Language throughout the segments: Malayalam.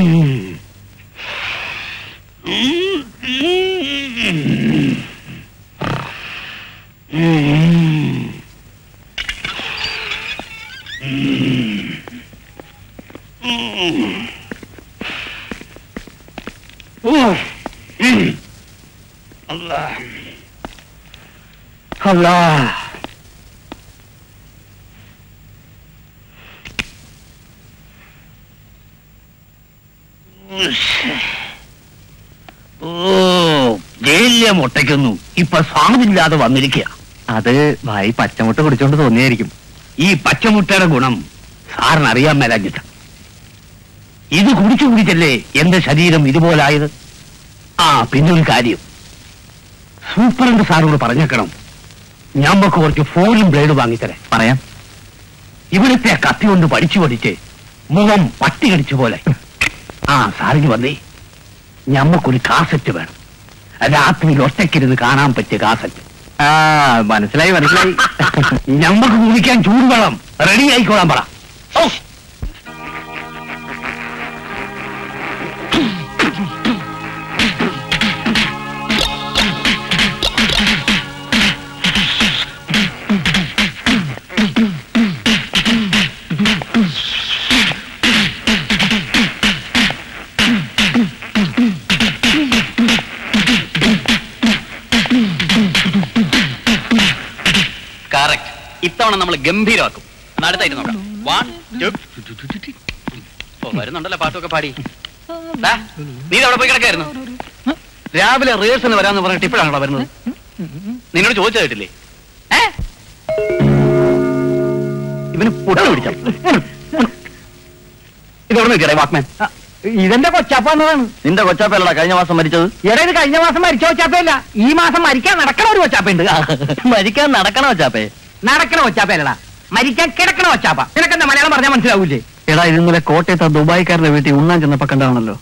അല്ലാ ഓ ജയിലിലെ മുട്ടയ്ക്കൊന്നു ഇപ്പൊ സ്വാമില്ലാതെ വന്നിരിക്കുക അത് ഭായി പച്ചമുട്ട കുടിച്ചോണ്ട് തോന്നിയായിരിക്കും ഈ പച്ചമുട്ടയുടെ ഗുണം സാറിന് അറിയാൻ മേലാഞ്ഞിട്ട് ഇത് കുടിച്ചു കുടിച്ചല്ലേ എന്റെ ശരീരം ഇതുപോലായത് ആ പിന്നൊരു കാര്യം സൂപ്പറണ്ട് സാറോട് പറഞ്ഞേക്കണം ഞമ്മക്ക് കുറച്ച് ഫോണും ബ്ലേഡ് വാങ്ങിത്തരാം പറയാം ഇവിടുത്തെ കത്തി കൊണ്ട് പഠിച്ചു പഠിച്ച് മുഖം പട്ടി കടിച്ച പോലെ ആ സാറിന് വന്നേ ഞമ്മക്കൊരു കാസറ്റ് വേണം രാത്രിയിൽ ഒറ്റയ്ക്കിരുന്ന് കാണാൻ പറ്റിയ കാസറ്റ് ആ മനസ്സിലായി മനസ്സിലായി ഞമ്മക്ക് കുടിക്കാൻ ചൂടുവെള്ളം റെഡി ആയിക്കോളാൻ പറ ഓ കറക്റ്റ് ഇത്തവണ നമ്മൾ ഗംഭീരമാക്കും എന്നാ അടുത്തായിട്ട് നോക്കാം വൺ ഓ വരുന്നുണ്ടല്ലോ പാട്ടൊക്കെ പാടി ദാ, നീ അവിടെ പോയി കിടക്കായിരുന്നു രാവിലെ റിഹേഴ്സൽ വരാന്ന് പറഞ്ഞിട്ട് ഇപ്പോഴാണോ വരുന്നത് നിന്നോട് ചോദിച്ചു കേട്ടില്ലേ ഏ? ഇവന് പുട്ട് പിടിച്ച ഇതെവിടെ നിൽക്കറേ വാക്മാൻ ഇതെന്റെ കൊച്ചാപ്പ എന്നതാണ് നിന്റെ കൊച്ചാപ്പല്ലടാ കഴിഞ്ഞ മാസം മരിച്ചത് എടാ ഇത് കഴിഞ്ഞ മാസം മരിച്ച കൊച്ചാപ്പയല്ല ഈ മാസം മരിക്കാൻ നടക്കണ ഒരു കൊച്ചാപ്പയുണ്ട് മരിക്കാൻ നടക്കണ കൊച്ചാപ്പേ നടക്കണ കൊച്ചാപ്പയല്ലടാ മരിക്കാൻ കിടക്കണ കൊച്ചാപ്പ നിനക്കെന്താ മലയാളം പറഞ്ഞാൽ മനസ്സിലാവൂലേ എടാ ഇത് ഇന്നലെ കോട്ടയത്ത് ആ ദുബായിക്കാരുടെ വീട്ടിൽ ഉണ്ണാൻ ചെന്നപ്പോ കണ്ടതാണല്ലോ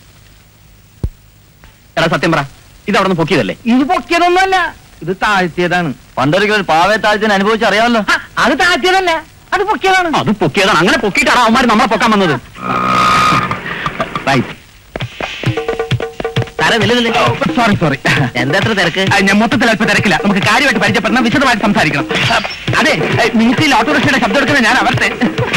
എടാ സത്യം പറ ഇത് അവിടെ നിന്ന് പൊക്കിയതല്ലേ ഇത് പൊക്കിയതൊന്നുമല്ല ഇത് താഴ്ത്തിയതാണ് പണ്ടൊരിക്കൽ ഒരു പാവത്താഴ്ചന് അനുഭവിച്ചറിയാമല്ലോ ഹ, അത് താഴ്ത്തിയതല്ല അത് പൊക്കിയതാണ് അത് പൊക്കിയതാണ് അങ്ങനെ പൊക്കിയിട്ടാണ് അവന്മാർ നമ്മളെ പൊക്കാൻ വന്നത് സോറി സോറി എന്താ എത്ര തിരക്ക് ഞാൻ മൊത്തത്തിൽ അല്പം തിരക്കില്ല നമുക്ക് കാര്യമായിട്ട് പരിചയപ്പെടണം വിശദമായിട്ട് സംസാരിക്കണം ആ, അതെ നിങ്ങൾക്ക് ഈ ഓട്ടോറിക്ഷയുടെ ശബ്ദം എടുക്കുന്ന ഞാൻ അവരുടെ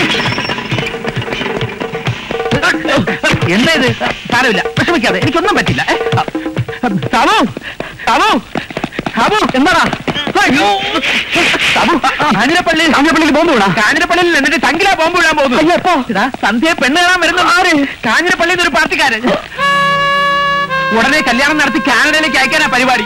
എന്താ ഇത് സാരമില്ല വിഷമിക്കാതെ എനിക്കൊന്നും പറ്റില്ല ഏ, ആ, സാബു സാബു സാബു എന്താടാ അയ്യോ സാബു കാഞ്ഞിരപ്പള്ളി കാഞ്ഞിരപ്പള്ളിയിൽ ബോംബ് വീണാ കാഞ്ഞിരപ്പള്ളിയിൽ എന്നിട്ട് ചങ്കില ബോംബ് വീഴാൻ പോകുന്നു അയ്യോ എപ്പോ ഇതാ സന്ധ്യയെ പെണ്ണ് കാണാൻ വരുന്ന ആര് കാഞ്ഞിരപ്പള്ളിയിൽ ഒരു പാർട്ടിക്കാരൻ ഉടനെ കല്യാണം നടത്തി കാനഡയിലേക്ക് അയക്കാനാ പരിപാടി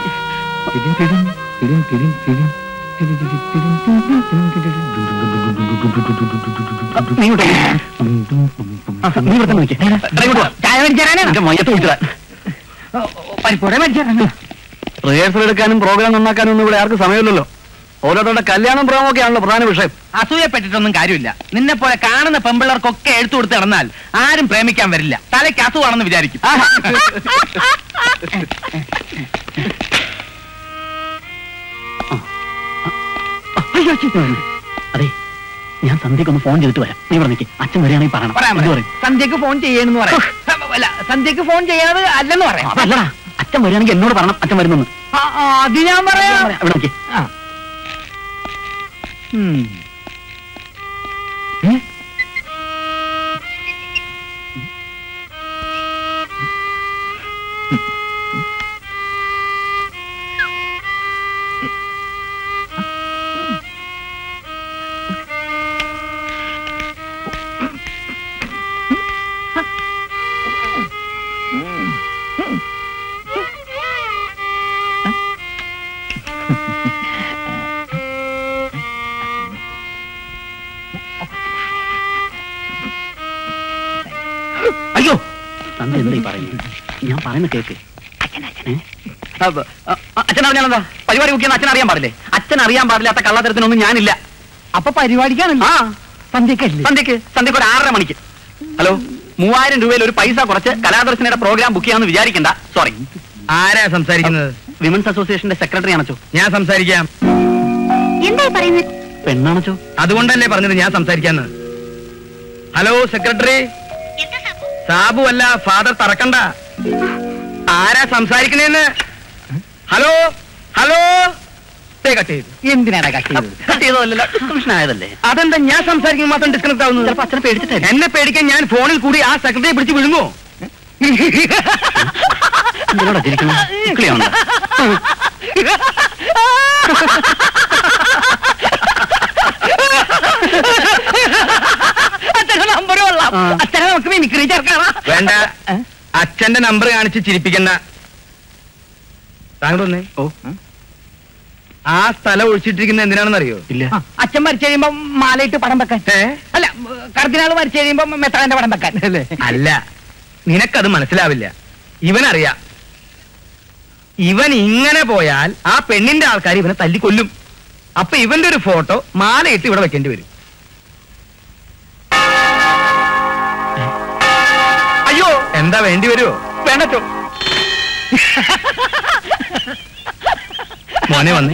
നീ ഇങ്ങോട്ട് വാ. ആ, നീ ഇവിടെ നോക്കി ചായ മേടിച്ചാരാണ് മയ്യത്ത് വിളിച്ചതാ പരിപ്പോടെ മേടിച്ചാരാണ് റിഹേഴ്സൽ എടുക്കാനും പ്രോഗ്രാം നന്നാക്കാനും ഒന്നും ഇവിടെ ആർക്കും സമയമില്ലല്ലോ ഓരോരുത്തരുടെ കല്യാണം പ്രോഗ്രാം ഒക്കെ ആണല്ലോ പ്രധാന വിഷയം അസൂയപ്പെട്ടിട്ടൊന്നും കാര്യമില്ല നിന്നെ പോലെ കാണുന്ന പെമ്പിള്ളർക്കൊക്കെ എഴുത്തു കൊടുത്ത് നടന്നാൽ ആരും പ്രേമിക്കാൻ വരില്ല തലയ്ക്ക് അസുഖമാണെന്ന് വിചാരിക്കും അതെ ഞാൻ സന്ധ്യക്കൊന്ന് ഫോൺ ചെയ്തിട്ട് വരാം നീ ഇവിടെ നിൽക്ക് അച്ഛൻ വരികയാണെങ്കിൽ പറയണം പറയാൻ എന്ത് പറയും. സന്ധ്യക്ക് ഫോൺ ചെയ്യണമെന്ന് പറയാം അല്ല സന്ധ്യക്ക് ഫോൺ ചെയ്യണത് അല്ലെന്ന് പറയാം അതല്ലടാ അച്ഛൻ വരികയാണെങ്കിൽ എന്നോട് പറയണം അച്ഛൻ വരുന്നെന്ന് ആ, ആ, അത് ഞാൻ പറയാം ഇവിടെ നിൽക്ക് ആ. ഉം. ഏ? അയ്യോ സന്ധ്യ എന്താ ഈ പറയുന്നത് ഞാൻ പറയുന്ന കേക്ക് ഏ? അപ്പ- അ- അ- അച്ഛൻ അറിഞ്ഞാലെന്താ പരിപാടി കുക്കിയെന്ന് അച്ഛൻ അറിയാൻ പാടില്ലേ അച്ഛൻ അറിയാൻ പാടില്ലാത്ത കള്ളത്തരത്തിനൊന്നും ഞാനില്ല അപ്പൊ പരിപാടിക്കാണല്ലോ ആ സന്ധ്യക്കല്ലേ സന്ധ്യക്ക് സന്ധ്യക്ക് ഒരു ആറര മണിക്ക് ഹലോ മൂവായിരം രൂപയിൽ ഒരു പൈസ കുറച്ച് കലാദർശനയുടെ പ്രോഗ്രാം ബുക്ക് ചെയ്യാമെന്ന് വിചാരിക്കണ്ട സോറി ആരാ സംസാരിക്കുന്നത് വിമൻസ് അസോസിയേഷന്റെ സെക്രട്ടറി ആണച്ചോ ഞാൻ സംസാരിക്കാം എന്തായി പറയുന്നത് പെണ്ണാണച്ചോ അതുകൊണ്ടല്ലേ പറഞ്ഞത് ഞാൻ സംസാരിക്കാന്ന് ഹലോ സെക്രട്ടറി എന്താ സാബു സാബു അല്ല ഫാദർ തറക്കണ്ട ആരാ സംസാരിക്കണേന്ന് ഹലോ ഹലോ ദേ കട്ട് ചെയ്തു എന്തിനാണ് കട്ട് ചെയ്തത് കട്ട് ചെയ്തതല്ലോ ഡിസ്കംഷൻ ആയതല്ലേ അതെന്താ ഞാൻ സംസാരിക്കുമ്പോൾ മാത്രം ഡിസ്കണക്ട് ആവുന്നത് ചിലപ്പോ അച്ഛനെ പേടിച്ചിട്ടായിരിക്കും എന്നെ പേടിക്കാൻ ഞാൻ ഫോണിൽ കൂടി ആ സെക്രട്ടറിയെ പിടിച്ച് വിഴുങ്ങോ എന്തിനോടാ ചിരിക്കണം ക്ലിയാണോ അച്ഛന്റെ നമ്പർ കൊള്ളാം ആ. അച്ഛനെ നമുക്ക് മിമിക്രി ചേർക്കാം വേണ്ട അച്ഛന്റെ നമ്പർ കാണിച്ച് ചിരിപ്പിക്കണ്ട താങ്കൾ വന്നേ ഓ ആ സ്ഥലം ഒഴിച്ചിട്ടിരിക്കുന്നത് എന്തിനാണെന്ന് അറിയോ ഇല്ല അച്ഛൻ മരിച്ചു കഴിയുമ്പോ മാലയിട്ട് പടം വെക്കാൻ അല്ല കർദിനാൾ മരിച്ചു കഴിയുമ്പോ മെത്താന്റെ പടം വെക്കാൻ അല്ലേ? അല്ല നിനക്കത് മനസ്സിലാവില്ല ഇവനറിയാം ഇവൻ ഇങ്ങനെ പോയാൽ ആ പെണ്ണിന്റെ ആൾക്കാർ ഇവനെ തല്ലിക്കൊല്ലും അപ്പൊ ഇവന്റെ ഒരു ഫോട്ടോ മാലയിട്ട് ഇവിടെ വെക്കേണ്ടി വരും അയ്യോ എന്താ വേണ്ടി വരുമോ വേണ്ടോ മോനെ വന്നേ